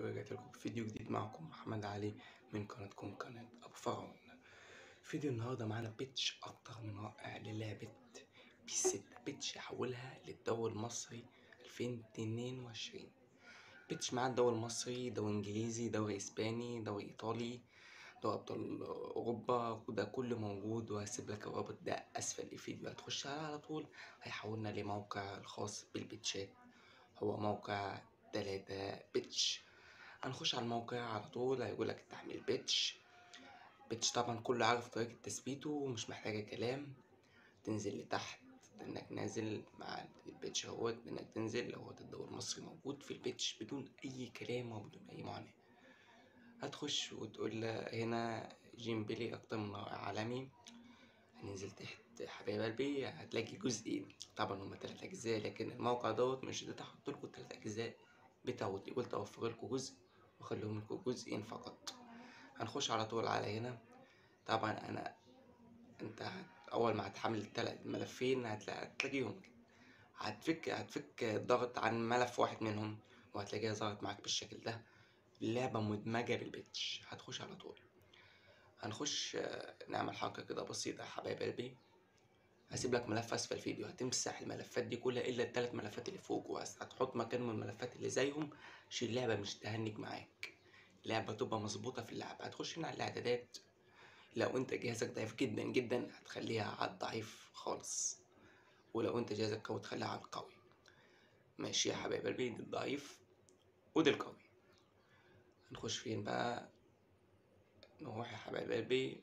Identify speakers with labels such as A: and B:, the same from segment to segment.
A: ورجعت لكم بفيديو جديد معكم محمد علي من قناتكم قناة أبو فرعون فيديو النهاردة معانا بيتش أكتر من رائع للعبة بيس 6 بيتش يحولها للدوري المصري 2022 بيتش معاه الدوري المصري دوري إنجليزي دوري إسباني دوري إيطالي دوري أبطال أوروبا وده كله موجود وهسيب لك الرابط ده أسفل الفيديو هتخش عليه على طول هيحولنا لموقع الخاص بالبيتشات هو موقع تلاتة بيتش هنخش على الموقع على طول هيقول لك تحميل بيتش بيتش طبعا كله عارف طريقة تثبيته ومش محتاجة كلام تنزل لتحت انك نازل مع البيتش اهوت انك تنزل لو الدوري المصري موجود في البيتش بدون اي كلام وبدون اي معاناة هتخش وتقول هنا جيم بيلي اكتر من رائع عالمي هننزل تحت حبايب قلبي هتلاقي جزئين طبعا هما تلات اجزاء لكن الموقع دوت مش ده هحط لكم التلات اجزاء بتاعتي قلت اوفر لكم جزء واخليهم لكم جزئين فقط هنخش على طول على هنا طبعا انا انت هت... اول ما هتحمل التلات ملفين هتلاقي هتلاقيهم هتفك هتفك الضغط عن ملف واحد منهم وهتلاقيها ظهرت معاك بالشكل ده اللعبة مدمجة بالبيتش هتخش على طول هنخش نعمل حركة كده بسيطة يا حبايب قلبي هسيب لك ملف اسفل الفيديو هتمسح الملفات دي كلها الا التلات ملفات اللي فوق بس هتحط مكانهم الملفات اللي زيهم عشان اللعبة مش تهنج معاك اللعبة تبقى مظبوطة في اللعبة هتخش هنا على الاعدادات لو انت جهازك ضعيف جدا جدا هتخليها على الضعيف خالص ولو انت جهازك قوي تخليها على القوي ماشي يا حبايب قلبي دي الضعيف ودي القوي هنخش فين بقى نروح يا حبايب قلبي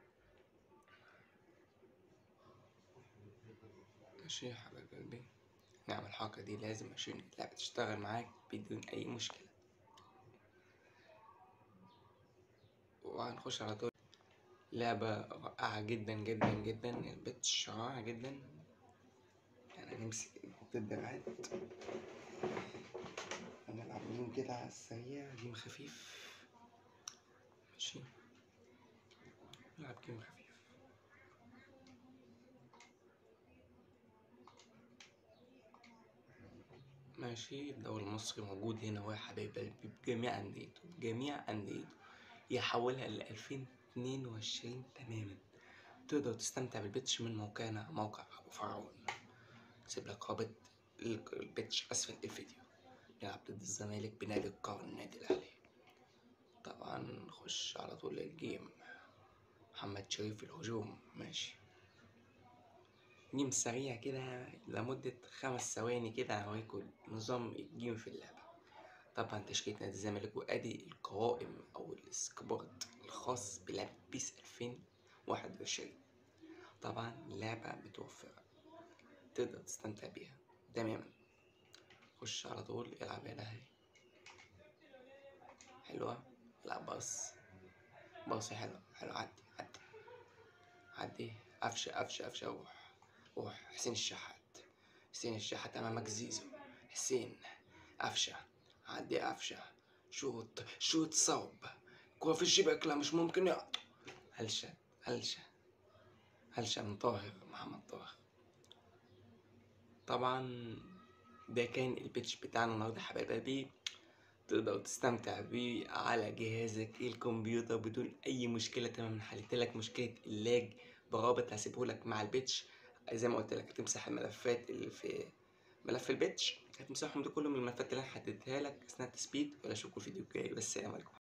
A: ماشي يا حبايب قلبي نعمل الحركة دي لازم عشان اللعبة تشتغل معاك بدون أي مشكلة وهنخش على طول لعبة رائعة جدا جدا جدا البيتش رائع جدا يعني هنمسك نحط الدراعات هنلعب جيم كده على السريع جيم خفيف ماشي نلعب جيم خفيف ماشي الدوري المصري موجود هنا هو يا حبايب قلبي بجميع أنديته بجميع أنديته يحولها ل 2022 تماما تقدر تستمتع بالبيتش من موقعنا موقع أبو فرعون سيب لك رابط البيتش أسفل الفيديو نلعب ضد الزمالك بنادي القرن النادي الأهلي طبعا نخش على طول الجيم محمد شريف في الهجوم ماشي جيم سريع كده لمدة خمس ثواني كده هوريكم نظام الجيم في اللعبة طبعا تشكيلة نادي الزمالك وأدي القوائم أو السكبورت الخاص بلعبة بيس ألفين واحد وعشرين طبعا اللعبة متوفرة تقدر تستمتع بيها تماما خش على طول العب يا لهوي حلوة العب باص باص حلو حلو عدي عدي عدي قفشة قفشة قفشة روح روح حسين الشحات حسين الشحات أمامك زيزو حسين قفشة عدي قفشة شوط شوط صوب كورة في الشباك لا مش ممكن يا هلشة هلشة هلشة من طاهر محمد طاهر طبعا ده كان البيتش بتاعنا النهارده حبايب قلبي تقدر تستمتع بيه على جهازك الكمبيوتر بدون اي مشكله تماما حلت لك مشكله اللاج برابط هسيبه لك مع البيتش زي ما قلت لك هتمسح الملفات اللي في ملف البيتش هتمسحهم دول كلهم من الملفات اللي انا حددتها لك اثناء التثبيت ولا اشوفكم الفيديو الجاي والسلام عليكم